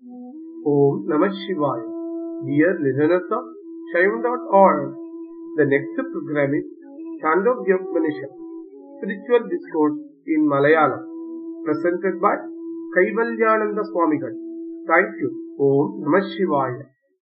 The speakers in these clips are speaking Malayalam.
Om Namah Shivaya. Dear listeners of Shaivan.org, the next program is Chandogya Upanishad, Spiritual Discourse in Malayalam, presented by Kaivalyananda Swamigal. Thank you. Om Namah Shivaya.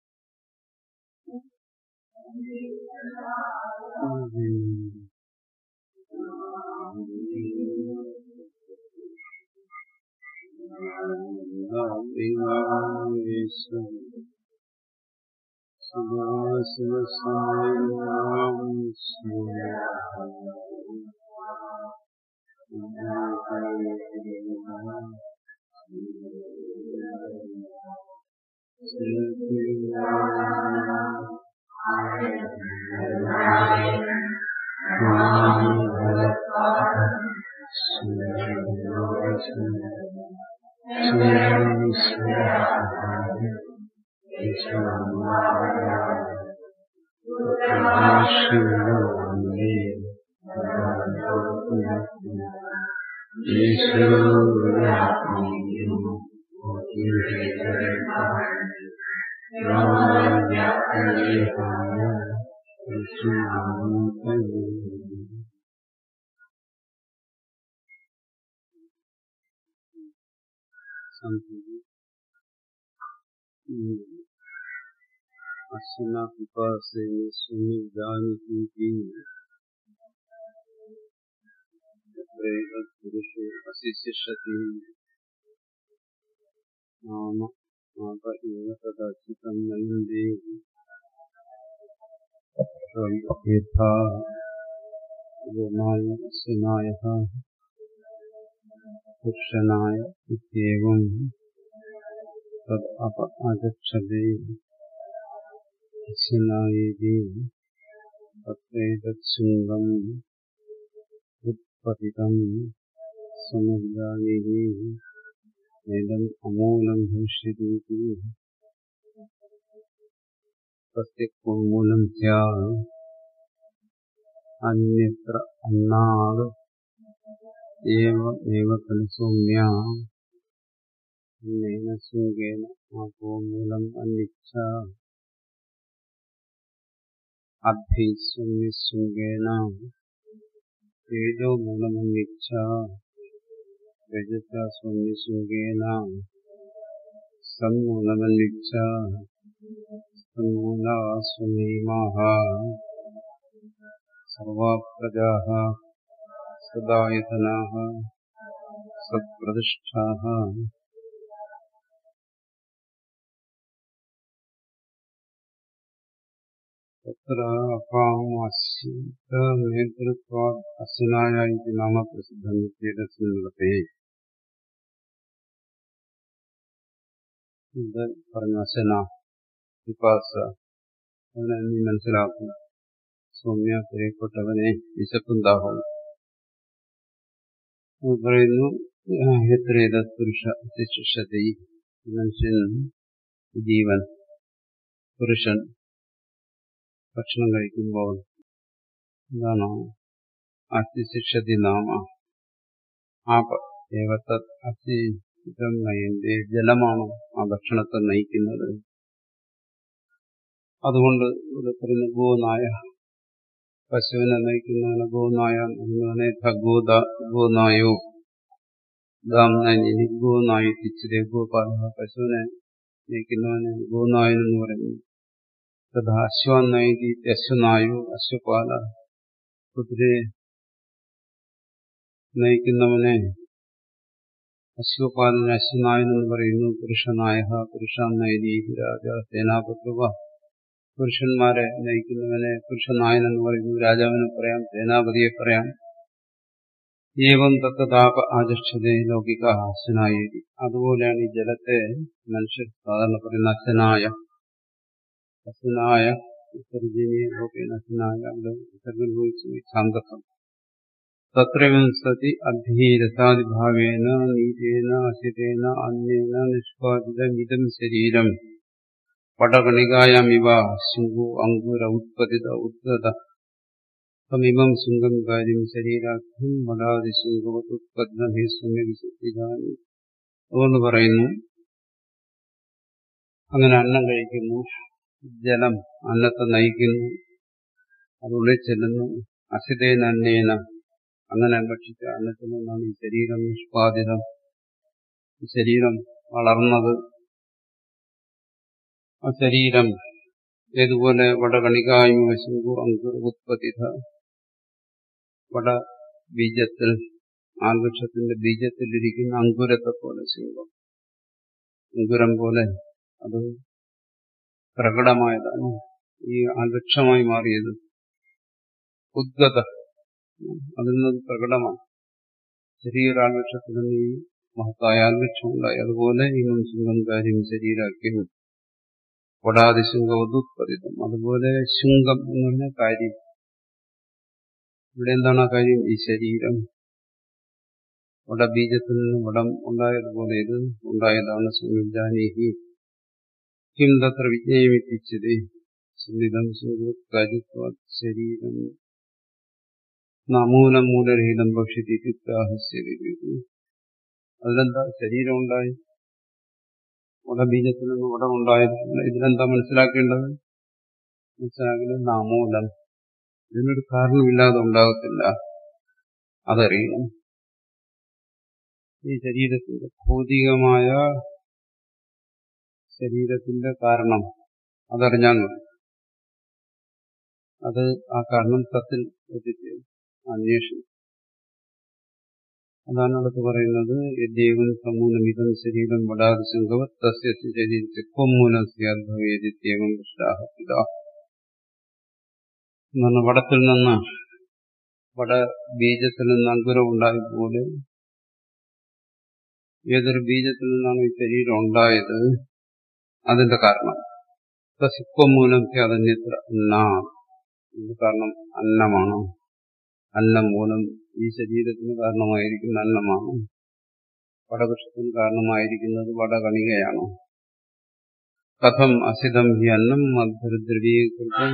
Ashwana പിപാസേന സുനിദാനിഹീതി പുരുഷോ അശിശിഷതി നാമ മാത ഏവ തദാചിതം നയന്തേ യഥാ ഗുണായ അശ്വനായ പുരുഷനായ ഇത്യേവം തദ് അപ ആചക്ഷതേ അശ്വനായേതി തത്തേതച്ഛുണ്ടം ഉത്പതിതം സമുദ്രായേതി ഏതം അമൂലം ഭവിഷ്യതീതി തസ്യ മൂലം സ്യാത് അന്യത്ര അന്നാത് ഏവ ഖലു സൗമ്യ അന്നേന ശൃംഗേന ആപോ മൂലം അന്വിച്ഛ അഭ്യസ്വമ്യശൃംഗേന തേജോ മൂലമന്വിച്ഛ രജസ സൗമ്യശൃംഗേന സന്മൂലമന്വിച്ഛ സന്മൂല സ്വമീമാഹ സർവാ പ്രജാഃ സദായതനാഃ സത്പ്രതിഷ്ഠാഃ तत्र अपामाश्रितनेतृत्वात् अश्वनाय इति नाम प्रसिद्धम् इत्येतस्मिन् മതേ ഇത് പറഞ്ഞ അശന വിപാസ അവനെ നീ മനസ്സിലാക്കും സൗമ്യ പ്രിയപ്പെട്ടവനെ വിശപ്പുണ്ടാകും പറയുന്നു എത്രയേത പുരുഷ അതിശിഷതി മനുഷ്യൻ ജീവൻ പുരുഷൻ ഭക്ഷണം കഴിക്കുമ്പോൾ എന്താണ് അസ്ഥിശിക്ഷതി നാമ ആപ ഏവത്ത അസ്ഥിതം നയന്റെ ജലമാണ് ആ ഭക്ഷണത്തെ നയിക്കുന്നത് അതുകൊണ്ട് ഇവിടെ പറയുന്ന ഗോനായ പശുവിനെ നയിക്കുന്നതിന് ഗോനായ എന്നതിനെ ഗോദ ഗോനായോ ഗാം നനി ഗോനായി തിച്ചിരെ ഗോപാല പശുവിനെ നയിക്കുന്നവന് ഗോനായൻ എന്ന് പറയുന്നു തഥാ അശ്വാന്നൈതി അശ്വനായു അശ്വപാല കുതിരയെ നയിക്കുന്നവനെ അശ്വപാലനെ അശ്വനായൻ എന്ന് പറയുന്നു പുരുഷനായ പുരുഷാന്നൈതി രാജ സേനാപത്രുവ പുരുഷന്മാരെ നയിക്കുന്നവനെ പുരുഷനായൻ എന്ന് പറയുന്നു രാജാവിനെ പറയാം സേനാപതിയെ പറയാം ഏവം തത്താപ ആചക്ഷതേ ലൗകിക അശ്വനായേരി അതുപോലെയാണ് ഈ ജലത്തെ മനുഷ്യർ സാധാരണ പറയുന്ന അശ്വനായ അസുനായ വിസർജനീയ ലോകേന അസുനായ അവിടെ വിസർജനം ഭവിച്ചു ശാന്തത്വം തത്രയും സതി അധീരസാദിഭാവേന നീതേന അസിതേന അന്യേന നിഷ്പാദിതമിതം ശരീരം പടകണികായാമിവ ശുങ്കു അങ്കുര ഉത്പതിത ഉദ്ഗത തമിമം ശുങ്കം കാര്യം ശരീരാഖ്യം മടാതി ശുങ്കവത് ഉത്പന്നഹേ സൗമ്യ വിശുദ്ധിതാനി അതുകൊണ്ട് പറയുന്നു അങ്ങനെ അന്നം കഴിക്കുന്നു ജലം അന്നത്തെ നയിക്കുന്നു അതുള്ളിൽ ചെല്ലുന്നു അസിതേന അന്നേന അങ്ങനെ ഭക്ഷിച്ച അന്നത്തിൽ നിന്നാണ് ഈ ശരീരം നിഷ്പാദിതം ഈ ശരീരം വളർന്നത് ആ ശരീരം ഏതുപോലെ വടകണികായ്മ വശുങ്കു അങ്കുർ ഉത്പതിത വട ബീജത്തിൽ ആൽവൃക്ഷത്തിന്റെ ബീജത്തിലിരിക്കുന്ന അങ്കുരത്തെ പോലെ ശിവം അങ്കുരം പോലെ അത് പ്രകടമായതാണ് ഈ ആൽവൃക്ഷമായി മാറിയത് ഉദ്ഗത അതിൽ നിന്ന് പ്രകടമാണ് ചെറിയൊരു ആൽവൃക്ഷത്തിൽ നിന്ന് ഈ മഹത്തായ ആൽവൃക്ഷം ഉണ്ടായി അതുപോലെ ഈ മനുഷ്യൻ കാര്യം ശരീരാക്കിയും വടാതി ശുംഗവതുത്പതിതം അതുപോലെ ശുംഗം എന്ന് പറഞ്ഞ കാര്യം ഇവിടെ എന്താണ് ആ കാര്യം ഈ ശരീരം വടബീജത്തിൽ നിന്ന് വടം ഉണ്ടായതുപോലെ ഇത് ഉണ്ടായതാണ് സുജാനീഹി കിം തത്ര വിജ്ഞേമിപ്പിച്ചത് സുനിതം സുഖകാരിത്വ ശരീരം മൂലം മൂലരഹിതം ഭക്ഷ്യത്തിഹസ്യതി അതിലെന്താ ശരീരം ഉണ്ടായി വടബീജത്തിൽ നിന്ന് വടം ഉണ്ടായതുപോലെ ഇതിലെന്താ മനസ്സിലാക്കേണ്ടത് മനസ്സിലാക്കേണ്ടത് നാമൂലം ഇതിനൊരു കാരണമില്ലാതെ ഉണ്ടാകത്തില്ല അതറിയണം ഈ ശരീരത്തിന്റെ ഭൗതികമായ ശരീരത്തിന്റെ കാരണം അതറിഞ്ഞാൽ മതി അത് ആ കാരണം സത്തിൽ എത്തിച്ച് അന്വേഷണം അതാണ് അടുത്ത് പറയുന്നത് യദ്യേവൻ സമൂലമിതം ശരീരം വടാതെ ശങ്കവത് തസ്യ ശരീരത്തെ കൊമ്മൂലം സ്യാദ്ഭവേദിത്യേവം ദൃഷ്ടാഹത്തില എന്നാണ് വടത്തിൽ നിന്ന് വട ബീജത്തിൽ നിന്ന് അങ്കുരം ഉണ്ടായതുപോലെ ഏതൊരു ബീജത്തിൽ നിന്നാണ് ഈ ശരീരം ഉണ്ടായത് അതിന്റെ കാരണം തസിപ്പം മൂലം അതന്യത്ര അന്ന കാരണം അന്നമാണ് അന്നം മൂലം ഈ ശരീരത്തിന് കാരണമായിരിക്കുന്ന അന്നമാണ് വടവൃക്ഷത്തിന് കാരണമായിരിക്കുന്നത് വടകണികയാണ് കഥം അസിതം ഹി അന്നം മധുരദ്രവീകൃതം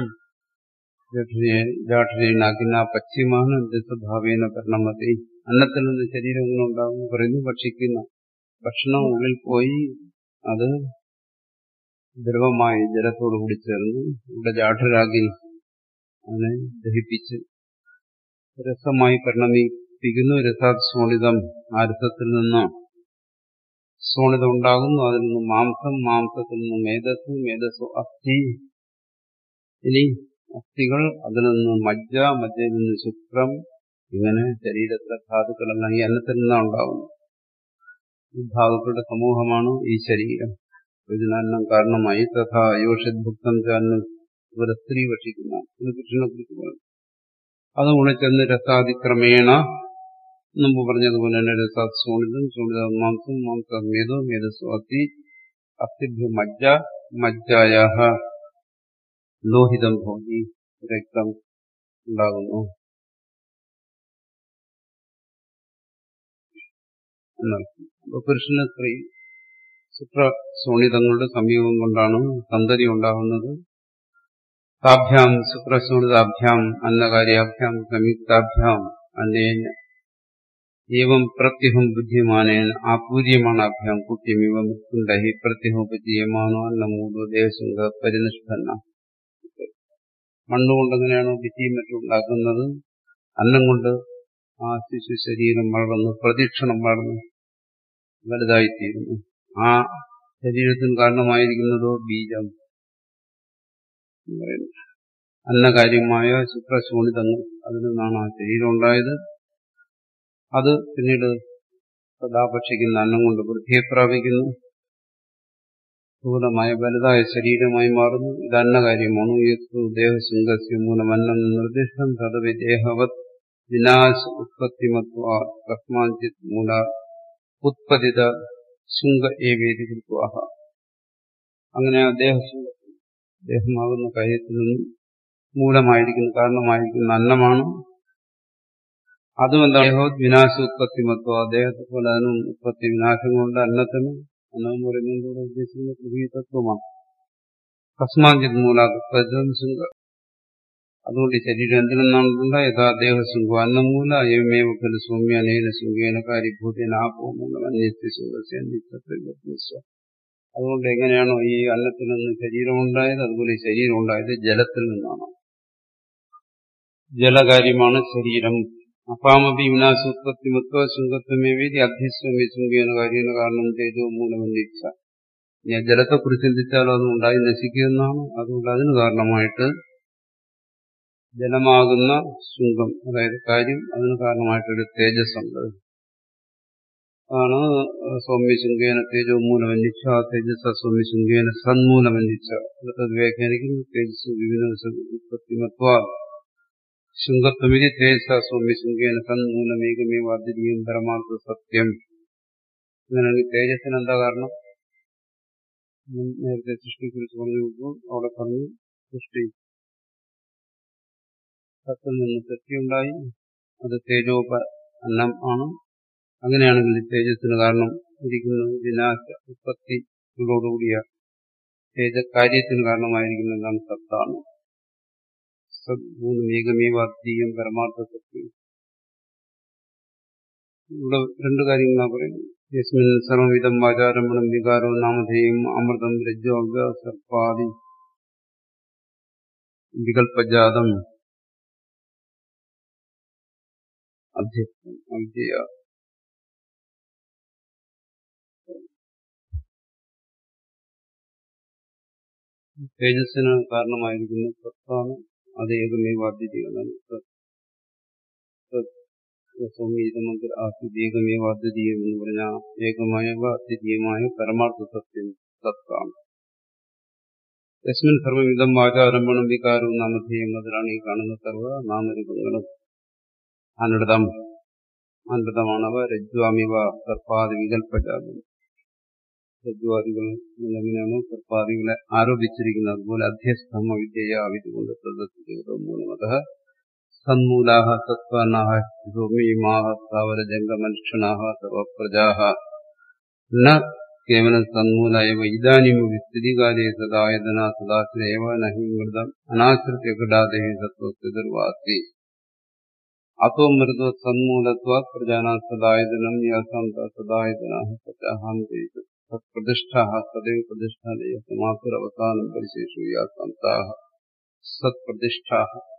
ജാഠരേണാക്കിന പശ്ചിമാണ് ദശഭാവേന പരിണമതി അന്നത്തിൽ നിന്ന് ശരീരം എങ്ങനെ ഉണ്ടാകുന്നു പറയുന്നു ഭക്ഷിക്കുന്ന ഭക്ഷണം ഉള്ളിൽ പോയി അത് ദ്രവമായി ജലത്തോട് കൂടി ചേർന്ന് ഇവിടെ ജാഠരാഗി അതിനെ ദഹിപ്പിച്ച് രസമായി പരിണമിപ്പിക്കുന്നു രസാത് സോണിതം ആ രസത്തിൽ നിന്ന് സോണിതം ഉണ്ടാകുന്നു അതിൽ നിന്ന് മാംസം മാംസത്തിൽ നിന്ന് മേധസ് മേധസ് അസ്ഥി ഇനി അസ്ഥികൾ അതിൽ നിന്ന് മജ്ജ മജ്ജയിൽ നിന്ന് ശുക്രം ഇങ്ങനെ ശരീരത്തിലെ ധാതുക്കളെല്ലാം ഈ അന്നത്തിൽ നിന്നാണ് ഉണ്ടാകുന്നത് ഈ ധാതുക്കളുടെ സമൂഹമാണ് ഈ ശരീരം ഇതിനെല്ലാം കാരണമായി തഥാ യോഷിദ്ഭുക്തം ചാന്ന് ഇവിടെ സ്ത്രീ ഭക്ഷിക്കുന്ന ഇത് കൃഷ്ണനെ കുറിച്ച് പറഞ്ഞു അത് ഉള്ളിച്ചെന്ന് രസാതിക്രമേണ മുമ്പ് പറഞ്ഞതുപോലെ തന്നെ രസാത് സൂണിതം സൂണിത മാംസം മാംസ മേധോ മേധസ്സു അസ്ഥി അസ്ഥിഭ്യ മജ്ജ മജ്ജായ ലോഹിതം ഭോഗി രക്തം ഉണ്ടാകുന്നു പുരുഷന് സ്ത്രീ ശുക്ര സോണിതങ്ങളുടെ സംയോഗം കൊണ്ടാണ് സന്തതി ഉണ്ടാകുന്നത് താഭ്യാം ശുക്രസോണിതാഭ്യാം അന്നകാര്യാഭ്യാം സംയുക്താഭ്യാം അന്നേന ഏവം പ്രത്യഹം ബുദ്ധിമാനേന ആപൂര്യമാണ് അഭ്യാം കുട്ടിമിവ മൃത്യുണ്ടഹി പ്രത്യഹോപജീയമാണോ അന്നമൂടോ ദേശുങ്ക പരിനിഷ്ഠന്ന മണ്ണുകൊണ്ട് എങ്ങനെയാണോ ഭിത്തിയും മറ്റും ഉണ്ടാക്കുന്നത് അന്നം കൊണ്ട് ആ ശിശു ശരീരം വളർന്ന് പ്രതീക്ഷണം വളർന്ന് വലുതായിത്തീരുന്നു ആ ശരീരത്തിന് കാരണമായിരിക്കുന്നതോ ബീജം അന്നകാര്യമായ ശുക്രശോണിതങ്ങൾ അതിൽ നിന്നാണ് ആ ശരീരം ഉണ്ടായത് അത് പിന്നീട് സദാ ഭക്ഷിക്കുന്ന അന്നം കൊണ്ട് വൃദ്ധിയെ പ്രാപിക്കുന്നു സ്ഥൂലമായ വലുതായ ശരീരമായി മാറുന്നു ഇത് അന്നകാര്യമാണ് ദേഹശൃംഗസ്യ മൂലം അന്നം നിർദ്ദിഷ്ടം തദവി ദേഹവത് വിനാശ ഉത്പത്തിമത്വ കസ്മാഞ്ചിത് മൂല ഉത്പതിത ശുംഗ ഏവേദി കൃത്വാഹ അങ്ങനെ ആ ദേഹശൃംഗ ദേഹമാകുന്ന കാര്യത്തിൽ നിന്നും മൂലമായിരിക്കുന്ന കാരണമായിരിക്കുന്ന അന്നമാണ് അതും എന്താ ദേഹോത് വിനാശ ഉത്പത്തി മത്വ ദേഹത്തെ പോലെ അതിനും ഉത്പത്തി വിനാശങ്ങളുണ്ട് അന്നത്തിന് അന്നം എന്ന് പറയുന്നത് ഉദ്ദേശിക്കുന്ന പൃഥ്വി തത്വമാണ് കസ്മാഞ്ചിത് മൂലാത്പം ശുംഗ അതുകൊണ്ട് ഈ ശരീരം എന്തിൽ നിന്നാണ് യഥാ ദേഹശുംഗു അന്നമൂല അയമേവ ഖലു സൗമ്യ അനേന ശുംഗേന കാര്യഭൂതേന ആപോ മൂലം അന്യസ്യ ശുംഗസ്യ അതുകൊണ്ട് എങ്ങനെയാണോ ഈ അന്നത്തിൽ നിന്ന് ശരീരം ഉണ്ടായത് അതുപോലെ ഈ ശരീരം ഉണ്ടായത് ജലത്തിൽ നിന്നാണ് ജലകാര്യമാണ് ശരീരം അപ്പാമപി വിനാശോത്പത്തിമത്വ ശുങ്കത്വമേവേദി അധ്യസ്വമേ ശുങ്കേന കാര്യേന കാരണം തേജോ മൂലമന്ദിച്ച ഞാൻ ജലത്തെക്കുറിച്ച് ചിന്തിച്ചാലും അത് ഉണ്ടായി നശിക്കുന്നതാണ് അതുകൊണ്ട് അതിന് കാരണമായിട്ട് ജലമാകുന്ന ശുങ്കം അതായത് കാര്യം അതിന് കാരണമായിട്ടൊരു തേജസ്സുണ്ട് ആണ് സൗമ്യശുങ്കേന തേജോ മൂലമന്ദിച്ച ആ തേജസ് സൗമ്യശുങ്കേന സന്മൂലമന്ദിച്ച അടുത്തത് വ്യാഖ്യാനിക്കുന്നു തേജസ് വിവിധ ഉത്പത്തിമത്വ ശുങ്കത്വമിതി തേജസ സൗമ്യശുങ്കേന സന്മൂലമേകമേവ അദ്വിതീയം പരമാർത്ഥ സത്യം അങ്ങനെയാണെങ്കിൽ തേജസ്സിന് എന്താ കാരണം നേരത്തെ സൃഷ്ടിയെക്കുറിച്ച് പറഞ്ഞു അവിടെ പറഞ്ഞു സൃഷ്ടി സത്തിൽ നിന്ന് സൃഷ്ടിയുണ്ടായി അത് തേജോപ അന്നം ആണ് അങ്ങനെയാണെങ്കിൽ തേജസ്സിന് കാരണം ഇരിക്കുന്നത് വിനാശ ഉത്പത്തികളോടുകൂടിയ തേജ കാര്യത്തിന് കാരണമായിരിക്കുന്ന എന്താണ് സത്താണ് സദ്ഗുണമേകമേവാദ്യം പരമാർത്ഥ സത്യം ഇവിടെ രണ്ടു കാര്യങ്ങളാണ് പറയുന്നത് യസ്മിൻ സർവവിധം വാചാരംഭണം വികാരോ നാമധേയം അമൃതം രജ്ജോ സർപ്പാദി വികൽപ്പജാതം അധ്യക്ഷം അവിദ്യ തേജസ്സിന് കാരണമായിരിക്കുന്ന സത്താണ് അത് ഏകമേവാദ്യതയാണ് സൗമീതമന്ത്രി ആസ്തികമേവാദ്യതീയം എന്ന് പറഞ്ഞ ഏകമായ അദ്വിതീയമായ പരമാർത്ഥ സത്യം സത്താണ് യസ്മിൻ സർവവിധം വാചാരംഭണം വികാരവും നാമധേയം അതിലാണ് ഈ കാണുന്ന സർവ നാമരൂപങ്ങളും അനൃതം അനൃതമാണവ രജ്വാമിവ സർപ്പാദി വികൽപ്പജാതം രജ്വാദികൾ എങ്ങനെയാണ് സർപ്പാദികളെ ആരോപിച്ചിരിക്കുന്നത് അതുപോലെ അധ്യസ്ഥമ വിദ്യയ അവിതുകൊണ്ട് പ്രദർശിച്ചതോ മൂലമത സന്മൂലാഹ സത്വാനാഹ ഭൂമിമാഹ സ്ഥാവര ജംഗമനുക്ഷണാഹ സർവപ്രജാഹ ന കേവലം സന്മൂലയവ ഇതാനിമ സ്ഥിതികാലേ സദായതന സദാശ്രയവ നഹി മൃതം അനാശ്രിത്യ ഘടാദേഹി സത്വസ്ഥിതിർവാസി അത്തോ മൃദു സന്മൂലത്വ പ്രജാനാ സദായതനം യാസാന്ത സദായതന സത്യാഹാം ചെയ്തു സത്പ്രതിഷ്ഠ സദൈവ പ്രതിഷ്ഠാലയ സമാസുരവസാനം പരിശേഷു യാസാന്താ സത്പ്രതിഷ്ഠ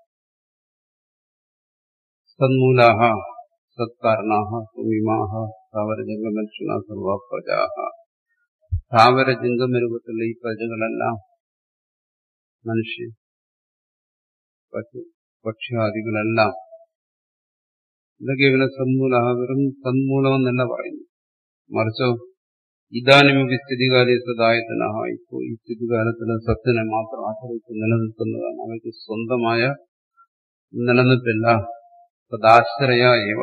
സന്മൂലാഹ സത്കാരണാഹ സുമിമാഹ സ്ഥാവരജംഗമനുഷ്യണ സർവ പ്രജാഹ സ്ഥാവരജംഗമരൂപത്തിലുള്ള ഈ പ്രജകളെല്ലാം മനുഷ്യ പശു പക്ഷാദികളെല്ലാം ഇതൊക്കെ ഇവനെ സന്മൂലഹ വെറും സന്മൂലമെന്നല്ല പറയുന്നു മറിച്ചോ ഇതാനുമി സ്ഥിതികാലി സദായതനഹ ഇപ്പോൾ ഈ സ്ഥിതികാലത്തിന് സത്തിനെ മാത്രം ആശ്രയിച്ച് നിലനിൽക്കുന്നതാണ് അവയ്ക്ക് സ്വന്തമായ നിലനിൽപ്പില്ല സദാശ്രയ ഏവ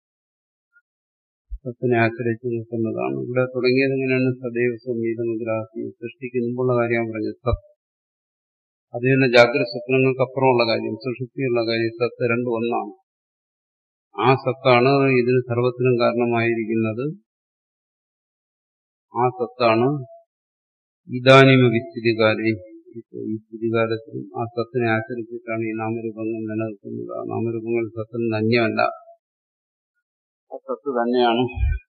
സത്തിനെ ആശ്രയിച്ച് നിൽക്കുന്നതാണ് ഇവിടെ തുടങ്ങിയത് എങ്ങനെയാണ് സദൈവ സംഗീത മുദ്രാസി സൃഷ്ടിക്ക് മുമ്പുള്ള കാര്യം പറഞ്ഞത് സത്ത് അത് തന്നെ ജാഗ്രത സ്വപ്നങ്ങൾക്കപ്പുറമുള്ള കാര്യം സുഷുപ്തിയുള്ള കാര്യം സത്ത് രണ്ടും ഒന്നാണ് ആ സത്താണ് ഇതിന് സർവത്തിനും കാരണമായിരിക്കുന്നത് ആ സത്താണ് ഇതാനിമ വിസ്ഥിതികാരി ഈ സ്ഥിതികാലത്തിലും ആ സത്തിനെ ആശ്രയിച്ചിട്ടാണ് ഈ നാമരൂപങ്ങൾ നിലനിൽക്കുന്നത് ആ നാമരൂപങ്ങൾ സത്തിന് അന്യമല്ല ആ സത്ത് തന്നെയാണ്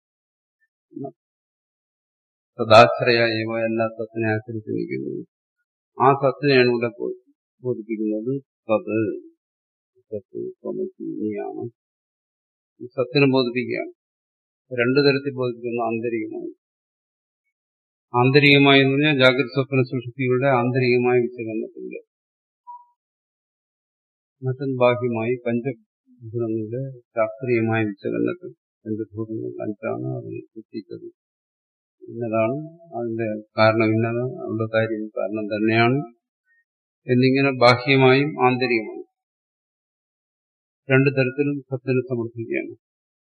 സദാശ്രയ ഏവ എല്ലാ സത്തിനെ ആശ്രയിച്ച് നിൽക്കുന്നത് ആ സത്തിനെയാണ് ഇവിടെ ബോധിപ്പിക്കുന്നത് സത് സത്ത് സമസ്യാണ് ഈ സത്തിനെ ബോധിപ്പിക്കുകയാണ് രണ്ടു തരത്തിൽ ബോധിപ്പിക്കുന്ന ആന്തരികമായി ആന്തരികമായി എന്ന് പറഞ്ഞാൽ ജാഗ്രത സ്വപ്ന സുഷുപ്തികളുടെ ആന്തരികമായ വിശകലനത്തിന്റെ മറ്റൊന്ന് ബാഹ്യമായി പഞ്ചഭൂതങ്ങളുടെ ശാസ്ത്രീയമായ വിശകലനത്തിൽ പഞ്ചഭൂതങ്ങൾ അഞ്ചാണ് അതിനെ സൃഷ്ടിച്ചത് ഇന്നതാണ് അതിന്റെ കാരണം ഇന്നത് അവരുടെ കാര്യം കാരണം തന്നെയാണ് എന്നിങ്ങനെ ബാഹ്യമായും ആന്തരികമായും രണ്ടു തരത്തിലും സത്യനെ സമർത്ഥിക്കുകയാണ്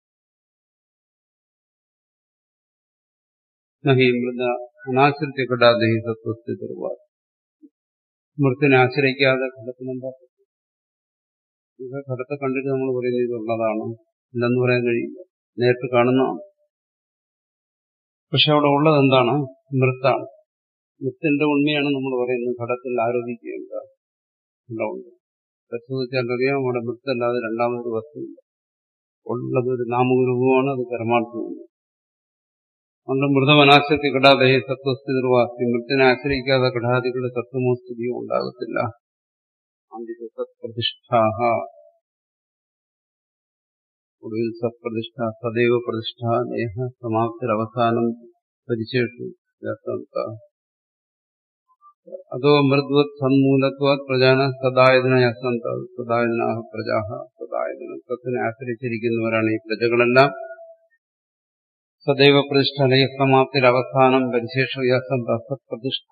നഹി മൃത അനാശ്രിത്യ ഘടാദേഹി സത്വസ്ഥിതിർവാ മൃത്തിനെ ആശ്രയിക്കാതെ ഘടത്തിനെന്താ ഇത് ഘടത്തെ കണ്ടിട്ട് നമ്മൾ പറയുന്നത് ഇതുള്ളതാണ് ഇല്ലെന്ന് പറയാൻ കഴിയില്ല നേരിട്ട് കാണുന്നതാണ് പക്ഷെ അവിടെ ഉള്ളത് എന്താണ് മൃത്താണ് മൃത്തിന്റെ ഉണ്മയാണ് നമ്മൾ പറയുന്നത് ഘടത്തിൽ ആരോപിക്കുകയുണ്ട ഉണ്ട് പരിശോധിച്ചാൽ അറിയാം അവിടെ മൃത്തല്ലാതെ രണ്ടാമതൊരു വസ്തുവില്ല ഉള്ളത് ഒരു നാമരൂപമാണ് അത് പരമാർത്ഥമാണ് അതുകൊണ്ട് മൃതമനാശത്തി ഘടാതയെ സത്വസ്ഥിതിർവാസ്തി മൃത്തിനെ ആശ്രയിക്കാതെ ഘടാദികളുടെ സത്വമോ സ്ഥിതിയോ ഉണ്ടാകത്തില്ല പ്രതിഷ്ഠാഹ ഒടുവിൽ സത്പ്രതിഷ്ഠ സദൈവ പ്രതിഷ്ഠ നേഹ സമാപ്തിരവസാനം പരിശേഷു അതോ മൃദ്വത് സന്മൂലത്വാത് പ്രജാന സദായതനായ സന്ത സദായതനാഹ പ്രജാഹ സദായതന സത്തിനെ ആശ്രയിച്ചിരിക്കുന്നവരാണ് ഈ പ്രജകളെല്ലാം സദൈവ പ്രതിഷ്ഠ ലയസമാപ്തിൽ അവസാനം പരിശേഷ സത്പ്രതിഷ്ഠ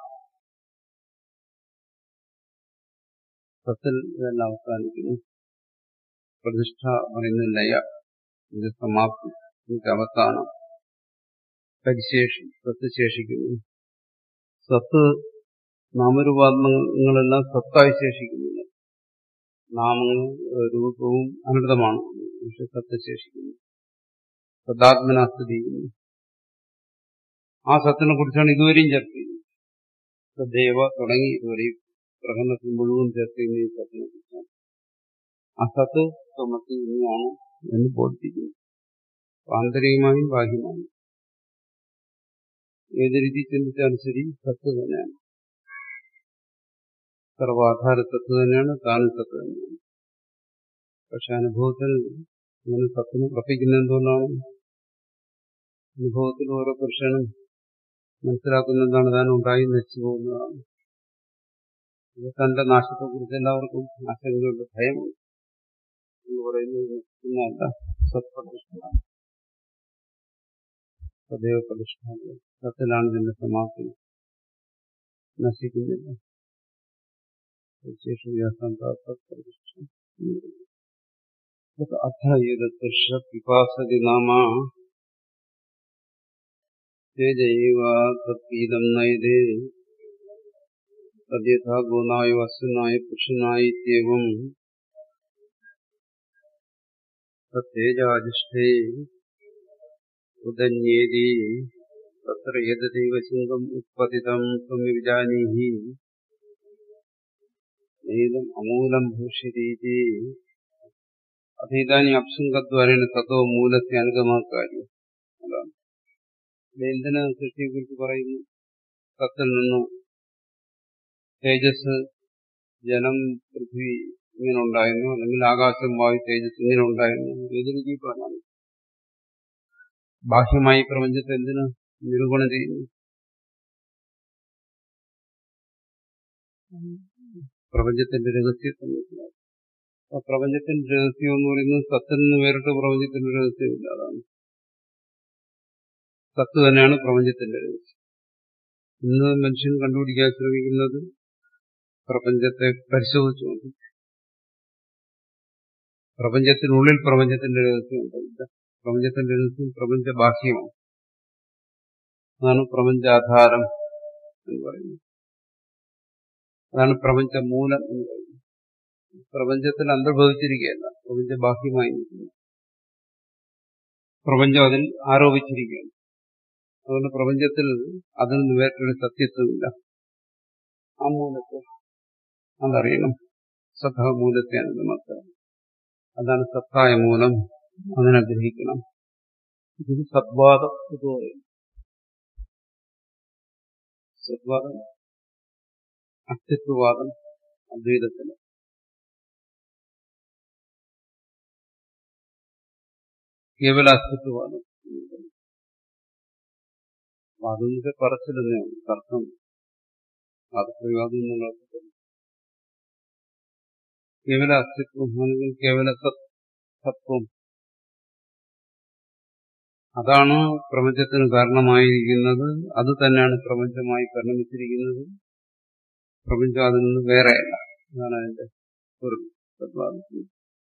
സത്തിൽ ഇതെല്ലാം അവസാനിക്കുന്നു പ്രതിഷ്ഠ പറയുന്ന ലയ ഇത് സമാപ്തി ഇത് അവസാനം പരിശേഷി സത്ത് ശേഷിക്കുന്നു സത്ത് നാമരൂപാത്മങ്ങളെല്ലാം സത്തായി ശേഷിക്കുന്നില്ല നാമങ്ങളും രൂപവും അനൃതമാണ് പക്ഷെ സത്ത് ശേഷിക്കുന്നു സദാത്മനാസ്ഥിതി ആ സത്തിനെ കുറിച്ചാണ് ഇതുവരെയും ചർച്ച ചെയ്യുന്നത് സദൈവ തുടങ്ങി ഇതുവരെയും പ്രകടനത്തിൽ മുഴുവൻ ചർച്ച ചെയ്യുന്ന ഈ സത്തിനെ കുറിച്ചാണ് ആ സത്ത് മറ്റ് ഇനിയാണ് എന്ന് ബോധിപ്പിക്കുന്നു ആന്തരികമായും ബാഹ്യമായും ഏത് രീതി ചിന്തിച്ചാലും ശരി സത്ത് തന്നെയാണ് സർവാധാര സത്ത് തന്നെയാണ് താനും സത്ത് തന്നെയാണ് പക്ഷെ അനുഭവത്തിൽ അങ്ങനെ സത്തിനെ ഉറപ്പിക്കുന്ന എന്തുകൊണ്ടാണ് അനുഭവത്തിൽ ഓരോ പുരുഷനും മനസ്സിലാക്കുന്ന എന്താണ് താൻ ഉണ്ടായി നശിച്ചു പോകുന്നതാണ് ഇത് തന്റെ നാശത്തെക്കുറിച്ച് എല്ലാവർക്കും ആശങ്കയുണ്ട് ഭയമുണ്ട് എന്ന് പറയുന്നത് നശിക്കുന്നതല്ല സത്പ്രതിഷ്ഠ സദൈവ പ്രതിഷ്ഠ സത്തിലാണ് ഇതിന്റെ സമാപ്തി നശിക്കുന്നില്ല അഥ യഥൃഷ പിപാസതി നാമ തേജൈവ തത്പീതം നയതേ തദ്യഥാ ഗോനായ വസ്തുനായ പുരുഷനായ ഇത്യവും തേജാധിഷ്ഠേ ഉദന്യേതി തത്ര യദൈവ സിംഹം ഉത്പതിതം ത്വമിജാനീഹി ഏതം അമൂലം ഭൂഷ്യരീതി അതീതാനി അപ്സംഗദ്വാരേണ തത്വ മൂലത്തെ അനുഗമാക്കാര്യം അതാണ് എന്തിന് സൃഷ്ടിയെക്കുറിച്ച് പറയുന്നു സത്തിൽ നിന്നും തേജസ് ജലം പൃഥ്വി ഇങ്ങനെ ഉണ്ടായിരുന്നു അല്ലെങ്കിൽ ആകാശം വായു തേജസ് ഇങ്ങനെ ഉണ്ടായിരുന്നു ഏത് രീതി പറഞ്ഞാണ് ബാഹ്യമായി പ്രപഞ്ചത്തെ എന്തിന് നിരൂപണം ചെയ്യുന്നു പ്രപഞ്ചത്തിന്റെ രഹസ്യത്തെ മനസ്സിലാക്കും ആ പ്രപഞ്ചത്തിന്റെ രഹസ്യം എന്ന് പറയുന്നത് സത്തിൽ നിന്ന് വേറിട്ട് പ്രപഞ്ചത്തിന്റെ രഹസ്യമില്ല അതാണ് സത്ത് തന്നെയാണ് പ്രപഞ്ചത്തിന്റെ രഹസ്യം ഇന്ന് മനുഷ്യൻ കണ്ടുപിടിക്കാൻ ശ്രമിക്കുന്നത് പ്രപഞ്ചത്തെ പരിശോധിച്ചുകൊണ്ട് പ്രപഞ്ചത്തിനുള്ളിൽ പ്രപഞ്ചത്തിന്റെ രഹസ്യമുണ്ട് പ്രപഞ്ചത്തിന്റെ രഹസ്യം പ്രപഞ്ച ബാഹ്യമാണ് അതാണ് പ്രപഞ്ചാധാരം എന്ന് പറയുന്നത് അതാണ് പ്രപഞ്ച മൂലം എന്ന് പറയുന്നത് പ്രപഞ്ചത്തിൽ അന്തർഭവിച്ചിരിക്കുകയല്ല പ്രപഞ്ച ബാഹ്യമായി നിൽക്കുന്നു പ്രപഞ്ചം അതിൽ ആരോപിച്ചിരിക്കുകയാണ് അതുകൊണ്ട് പ്രപഞ്ചത്തിൽ അതിൽ നിന്ന് വേറൊരു സത്യത്വമില്ല ആ മൂലത്തെ അതറിയണം സഭാമൂലത്തെ അനുഗമക്കുക അതാണ് സത്തായ മൂലം അതിനെ ഗ്രഹിക്കണം ഇത് സദ്വാദം എന്ന് പറയും സദ്വാദം അസ്തിത്വവാദം അദ്വൈതത്തിന് കേവല അസ്തിത്വവാദം വാദത്തിന്റെ പറച്ചിലെന്നെയാണ് തർക്കം വാദപ്രവാദം എന്നുള്ള അർത്ഥത്തിൽ കേവല അസ്തിത്വം അല്ലെങ്കിൽ കേവല സത്വം അതാണ് പ്രപഞ്ചത്തിന് കാരണമായിരിക്കുന്നത് അത് തന്നെയാണ് പ്രപഞ്ചമായി പരിണമിച്ചിരിക്കുന്നത് പ്രപഞ്ചം അതിൽ നിന്ന് വേറെയല്ല അതാണ് അതിന്റെ ഒരു തത്വാദം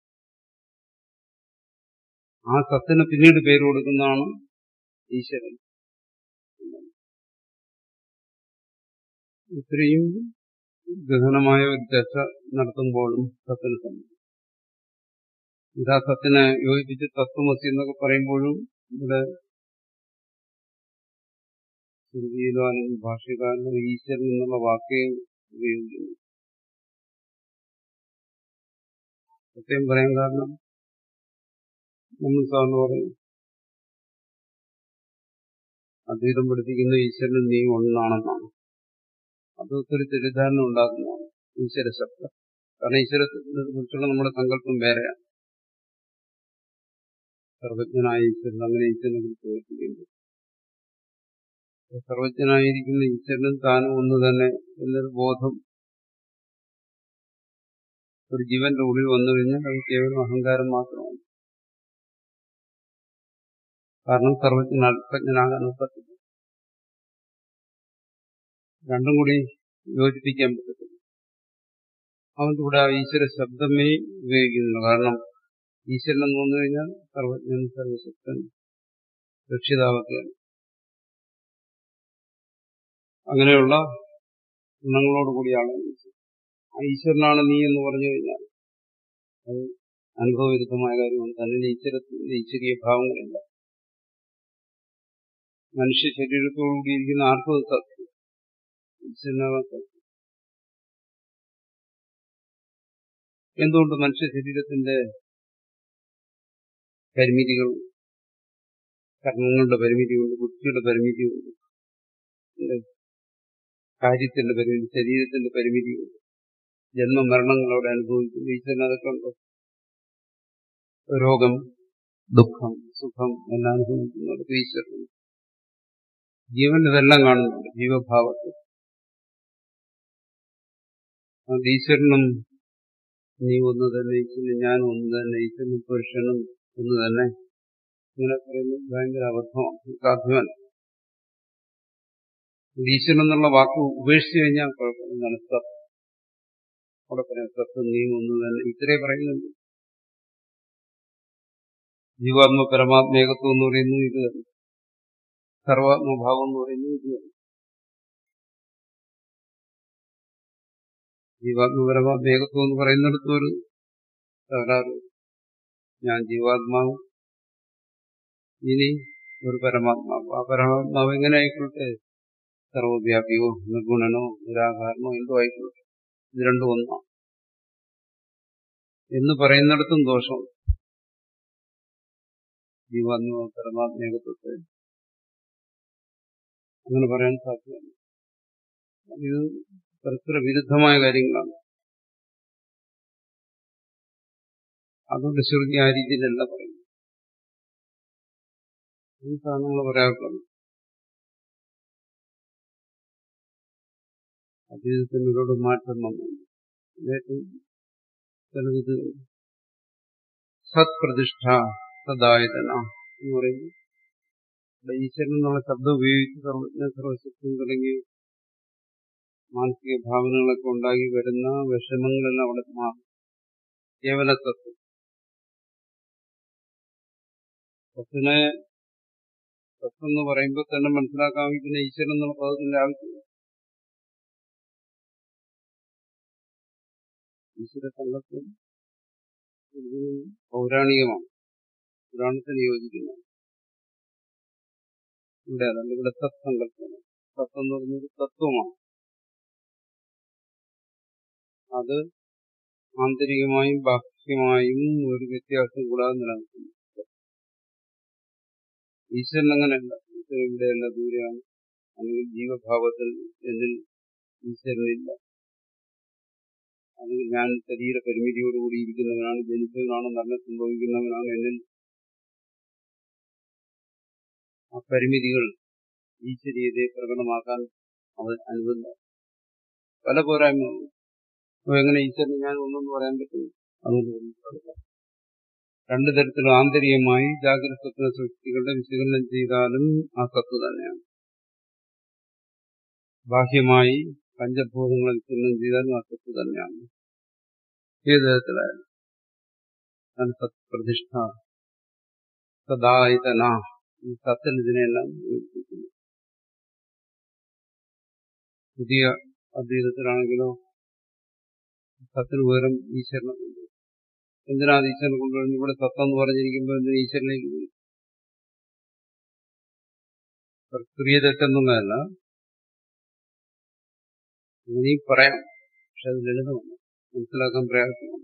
ആ സത്തിന് പിന്നീട് പേര് കൊടുക്കുന്നതാണ് ഈശ്വരൻ ഇത്രയും ഗഹനമായ ഒരു ചർച്ച നടത്തുമ്പോഴും സത്തിന് സംബന്ധിക്കും ഇതാ സത്തിനെ യോജിപ്പിച്ച് തത്വമസി എന്നൊക്കെ പറയുമ്പോഴും ഇവിടെ ശ്രുതിയിലോ അല്ലെങ്കിൽ ഭാഷകാരനോ ഈശ്വരൻ എന്നുള്ള വാക്കേ ഉപയോഗിക്കുന്നു സത്യം പറയാൻ കാരണം നമ്മൾ സാറിന് പറയും അദ്വൈതം പഠിപ്പിക്കുന്ന ഈശ്വരനും നീ ഒന്നാണെന്നാണ് അത് ഒത്തിരി തെറ്റിദ്ധാരണ ഉണ്ടാക്കുന്നതാണ് ഈശ്വര ശബ്ദം കാരണം ഈശ്വരത്തെ കുറിച്ചുള്ള നമ്മുടെ സങ്കല്പം വേറെയാണ് സർവജ്ഞനായ ഈശ്വരൻ അങ്ങനെ ഈശ്വരനെ കുറിച്ച് കേൾപ്പിക്കുന്നു സർവജ്ഞനായിരിക്കുന്ന ഈശ്വരനും താനും ഒന്ന് തന്നെ എന്നൊരു ബോധം ഒരു ജീവന്റെ ഉള്ളിൽ വന്നു കഴിഞ്ഞാൽ അത് കേവലം അഹങ്കാരം മാത്രമാണ് കാരണം സർവജ്ഞൻ അല്പജ്ഞനാകാൻ ഒക്കത്തില്ല രണ്ടും കൂടി യോജിപ്പിക്കാൻ പറ്റത്തില്ല അവന്റെ കൂടെ ആ ഈശ്വര ശബ്ദമേ ഉപയോഗിക്കുന്നില്ല കാരണം ഈശ്വരൻ എന്ന് വന്നു കഴിഞ്ഞാൽ സർവജ്ഞൻ സർവശക്തൻ രക്ഷിതാവൊക്കെയാണ് അങ്ങനെയുള്ള ഗുണങ്ങളോടുകൂടിയാണ് ആ ഈശ്വരനാണ് നീ എന്ന് പറഞ്ഞു കഴിഞ്ഞാൽ അത് അനുഭവവിരുദ്ധമായ കാര്യമാണ് തന്നിൽ ഈശ്വരത്തിന്റെ ഈശ്വരീയ ഭാവങ്ങളില്ല മനുഷ്യ ശരീരത്തോടുകൂടിയിരിക്കുന്ന ആർക്കും സത്യം ഈശ്വരനാകാത്ത എന്തുകൊണ്ട് മനുഷ്യ ശരീരത്തിന്റെ പരിമിതികൾ കർമ്മങ്ങളുടെ പരിമിതിയുണ്ട് ബുദ്ധിയുടെ പരിമിതിയുണ്ട് കാര്യത്തിന്റെ പരിമിതി ശരീരത്തിന്റെ പരിമിതിയുണ്ട് ജന്മമരണങ്ങളോടെ അനുഭവിക്കുന്നു ഈശ്വരൻ അതൊക്കെ ഉണ്ടോ രോഗം ദുഃഖം സുഖം എല്ലാം അനുഭവിക്കുന്നത് ഈശ്വരൻ ജീവൻ ഇതെല്ലാം കാണുന്നുണ്ട് ജീവഭാവത്തിൽ അതുകൊണ്ട് ഈശ്വരനും നീ ഒന്ന് തന്നെ ഈശ്വരനും ഞാൻ ഒന്ന് തന്നെ ഈശ്വരനും പുരുഷനും ഒന്ന് തന്നെ ഇങ്ങനെ പറയുന്നത് ഭയങ്കര അബദ്ധമാണ് സാധ്യമല്ല ഈശ്വരൻ എന്നുള്ള വാക്ക് ഉപേക്ഷിച്ചു കഴിഞ്ഞാൽ കുഴപ്പമില്ല സത്ത് അവിടെ പറയാം സത്ത് നീ ഒന്ന് തന്നെ ഇത്രേ പറയുന്നുണ്ട് ജീവാത്മ പരമാത്മേകത്വം എന്ന് പറയുന്നു ഇത് തന്നെ സർവാത്മഭാവം എന്ന് പറയുന്നു ഇത് തന്നെ ജീവാത്മ പരമാത്മേകത്വം എന്ന് പറയുന്നിടത്ത് ഒരു തകരാറ് ഞാൻ ജീവാത്മാവ് ഇനി ഒരു പരമാത്മാവ് ആ പരമാത്മാവ് എങ്ങനെ ആയിക്കോട്ടെ സർവവ്യാപിയോ നിർഗുണനോ നിരാകാരനോ എന്തോ ആയിക്കോട്ടെ ഇത് രണ്ടും ഒന്നാണ് എന്ന് പറയുന്നിടത്തും ദോഷം ജീവാത്മ പരമാത്മേകത്വത്തെ അങ്ങനെ പറയാൻ സാധ്യമല്ല ഇത് പരസ്പര വിരുദ്ധമായ കാര്യങ്ങളാണ് അതുകൊണ്ട് ശ്രുതി ആ രീതിയിലല്ല പറയുന്നത് ഈ സാധനങ്ങൾ പറയാറുണ്ട് അതീതത്തിനോട് മാറ്റം വന്നു ചിലത് സത്പ്രതിഷ്ഠ സദായതന എന്ന് പറയുന്നു ഈശ്വരൻ എന്നുള്ള ശബ്ദം ഉപയോഗിച്ച് സർവജ്ഞ സർവശക്തി തുടങ്ങി മാനസിക ഭാവനകളൊക്കെ ഉണ്ടാക്കി വരുന്ന വിഷമങ്ങളെല്ലാം അവിടെ മാറും കേവല തത്വം തത്വനെ തത്വം എന്ന് പറയുമ്പോൾ തന്നെ മനസ്സിലാക്കാൻ പിന്നെ ഈശ്വരൻ എന്നുള്ള പദത്തിന്റെ ആവശ്യമില്ല ഈശ്വര സങ്കല്പം പൗരാണികമാണ് പുരാണത്തിന് യോജിക്കുന്നതാണ് ഇവിടെ അതല്ല ഇവിടെ തത്സങ്കല്പമാണ് തത്വം എന്ന് പറയുന്നത് തത്വമാണ് അത് ആന്തരികമായും ബാഹ്യമായും ഒരു വ്യത്യാസം കൂടാതെ നിലനിൽക്കുന്നു ഈശ്വരൻ അങ്ങനെയല്ല ഈശ്വരൻ ഇവിടെയല്ല ദൂരെയാണ് അല്ലെങ്കിൽ ജീവഭാവത്തിൽ എന്നിൽ ഈശ്വരനില്ല അല്ലെങ്കിൽ ഞാൻ ശരീര പരിമിതിയോടുകൂടി ഇരിക്കുന്നവനാണ് ജനിച്ചവനാണ് മരണം സംഭവിക്കുന്നവനാണ് എന്നിൽ ആ പരിമിതികൾ ഈശ്വരീയതയെ പ്രകടമാക്കാൻ അവൻ അനുവദില്ല പല പോരായ്മകളും അപ്പൊ എങ്ങനെ ഈശ്വരന് ഞാൻ ഒന്നെന്ന് പറയാൻ പറ്റും അതുകൊണ്ട് രണ്ടു തരത്തിലും ആന്തരികമായി ജാഗ്രത സ്വപ്ന സൃഷ്ടികളുടെ വിശകലനം ചെയ്താലും ആ സത്ത് തന്നെയാണ് ബാഹ്യമായി പഞ്ചഭൂതങ്ങളെ വിശകലനം ചെയ്താലും ആ സത്ത് തന്നെയാണ് ഏത് തരത്തിലായാലും സത്പ്രതിഷ്ഠ സദായതന ഈ സത്തിൽ ഇതിനെല്ലാം വിവരിച്ചിരിക്കുന്നു പുതിയ അദ്വൈതത്തിലാണെങ്കിലോ സത്തിന് പകരം ഈശ്വരനെ കൊണ്ടു എന്തിനാണ് ഈശ്വരനെ കൊണ്ടുവരുന്നത് ഇവിടെ സത്തെന്ന് പറഞ്ഞിരിക്കുമ്പോൾ എന്തിനാ ഈശ്വരനിലേക്ക് പോയി പ്രക്രിയ തെറ്റെന്നുള്ളതല്ല ഇനി പറയാം പക്ഷെ അത് ലളിതമാണ് മനസ്സിലാക്കാൻ പ്രയാസമാണ്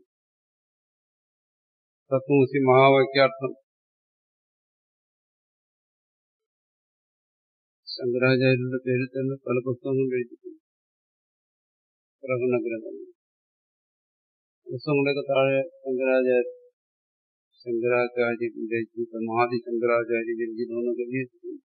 തത്വമസി മഹാവാക്യാർത്ഥം ശങ്കരാചാര്യരുടെ പേരിൽ തന്നെ പല പുസ്തകങ്ങളും എഴുതിയിട്ടുണ്ട് പ്രകടന ഗ്രന്ഥങ്ങൾ പുസ്തകങ്ങളൊക്കെ താഴെ ശങ്കരാചാര്യ ശങ്കരാചാര്യ വിരചിതം ആദി ശങ്കരാചാര്യ വിരചിതം എന്നൊക്കെ എഴുതിയിട്ടുണ്ട്